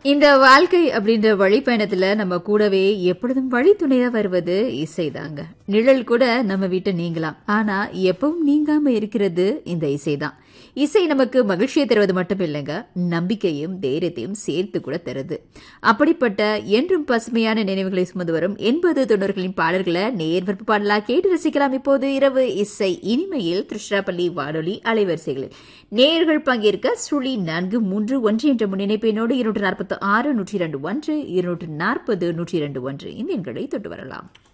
இந்த வாழ்க்கை அப்படின்ற வழிப்பயணத்துல நம்ம கூடவே எப்பொழுதும் வழித்துணையா வருவது இசைதாங்க நிழல் கூட நம்ம வீட்டை நீங்கலாம் ஆனா எப்பவும் நீங்காம இருக்கிறது இந்த இசைதான் இசை நமக்கு மகிழ்ச்சியை தருவது மட்டும் இல்லைங்க நம்பிக்கையும் தைரியத்தையும் சேர்த்து கூட தருது அப்படிப்பட்ட என்றும் பசுமையான நினைவுகளை சுமந்து வரும் எண்பது தொண்ணூறுகளின் பாடல்களை நேர்வற்பு பாடலா கேட்டு ரசிக்கலாம் இப்போது இரவு இசை இனிமையில் திருச்சிராப்பள்ளி வானொலி அலைவரிசைகளில் நேர்கள் பங்கேற்க சுழி நான்கு மூன்று ஒன்று என்ற முன்னிணைப்பினோடு இருநூற்று நாற்பத்தி ஆறு நூற்றி இரண்டு ஒன்று இருநூற்று நாற்பது நூற்றி இரண்டு ஒன்று இந்த எண்களை தொட்டு வரலாம்